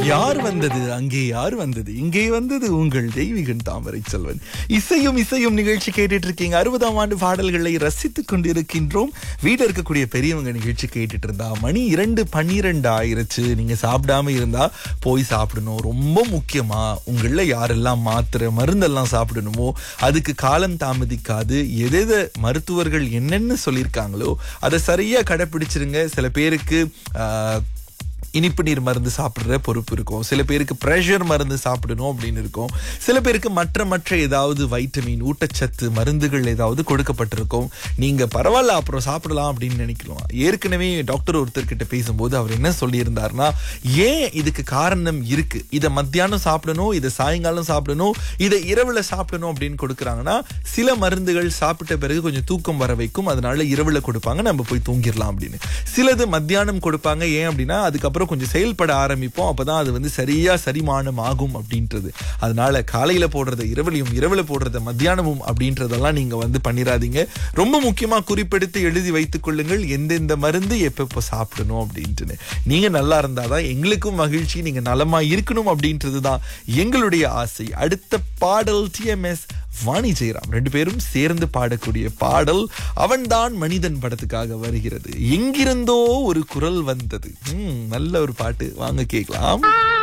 யார் வந்தது அங்கே யார் வந்தது இங்கே வந்தது உங்கள் தெய்வீகன் தாமரை செல்வன் இசையும் இசையும் நிகழ்ச்சி கேட்டுட்டு இருக்கீங்க அறுபதாம் ஆண்டு பாடல்களை ரசித்துக் கொண்டிருக்கின்றோம் வீட்டில் இருக்கக்கூடிய பெரியவங்க நிகழ்ச்சி கேட்டுட்டு இருந்தா மணி இரண்டு பன்னிரெண்டு ஆயிருச்சு நீங்க சாப்பிடாம இருந்தா போய் சாப்பிடணும் ரொம்ப முக்கியமா உங்கள யாரெல்லாம் மாத்திரை மருந்தெல்லாம் சாப்பிடணுமோ அதுக்கு காலம் தாமதிக்காது எதெத மருத்துவர்கள் என்னென்னு சொல்லியிருக்காங்களோ அதை சரியா கடைப்பிடிச்சிருங்க சில பேருக்கு ஆஹ், இனிப்பு நீர் மருந்து சாப்பிடுற பொறுப்பு இருக்கும் சில பேருக்கு ப்ரெஷர் மருந்து சாப்பிடணும் அப்படின்னு இருக்கும் சில பேருக்கு மற்ற மற்ற ஏதாவது வைட்டமின் ஊட்டச்சத்து மருந்துகள் ஏதாவது கொடுக்கப்பட்டிருக்கும் நீங்க பரவாயில்ல அப்புறம் சாப்பிடலாம் அப்படின்னு நினைக்கலாம் ஏற்கனவே டாக்டர் ஒருத்தர்கிட்ட பேசும்போது அவர் என்ன சொல்லியிருந்தாருன்னா ஏன் இதுக்கு காரணம் இருக்கு இதை மத்தியானம் சாப்பிடணும் இதை சாயங்காலம் சாப்பிடணும் இதை இரவுல சாப்பிடணும் அப்படின்னு கொடுக்குறாங்கன்னா சில மருந்துகள் சாப்பிட்ட பிறகு கொஞ்சம் தூக்கம் வர வைக்கும் அதனால இரவுல கொடுப்பாங்க நம்ம போய் தூங்கிடலாம் அப்படின்னு சிலது மத்தியானம் கொடுப்பாங்க ஏன் அப்படின்னா அதுக்கப்புறம் கொஞ்சம் செயல்பட ஆரம்பிப்போம் அப்பதான் அது வந்து சரியா சரிமானம் ஆகும் அப்படின்றது அதனால காலையில போடுறத இரவுலையும் இரவுல போடுறத மத்தியானமும் அப்படின்றதெல்லாம் நீங்க வந்து பண்ணிடாதீங்க ரொம்ப முக்கியமா குறிப்பெடுத்து எழுதி வைத்துக் கொள்ளுங்கள் எந்தெந்த மருந்து எப்பப்போ சாப்பிடணும் அப்படின்ட்டுன்னு நீங்க நல்லா இருந்தாதான் எங்களுக்கும் மகிழ்ச்சி நீங்க நலமா இருக்கணும் அப்படின்றது தான் எங்களுடைய ஆசை அடுத்த பாடல் டிஎம்எஸ் வாணி ஜெயராம் ரெண்டு பேரும் சேர்ந்து பாடக்கூடிய பாடல் அவன்தான் மனிதன் படத்துக்காக வருகிறது எங்கிருந்தோ ஒரு குரல் வந்தது ம், நல்ல ஒரு பாட்டு வாங்க கேட்கலாம்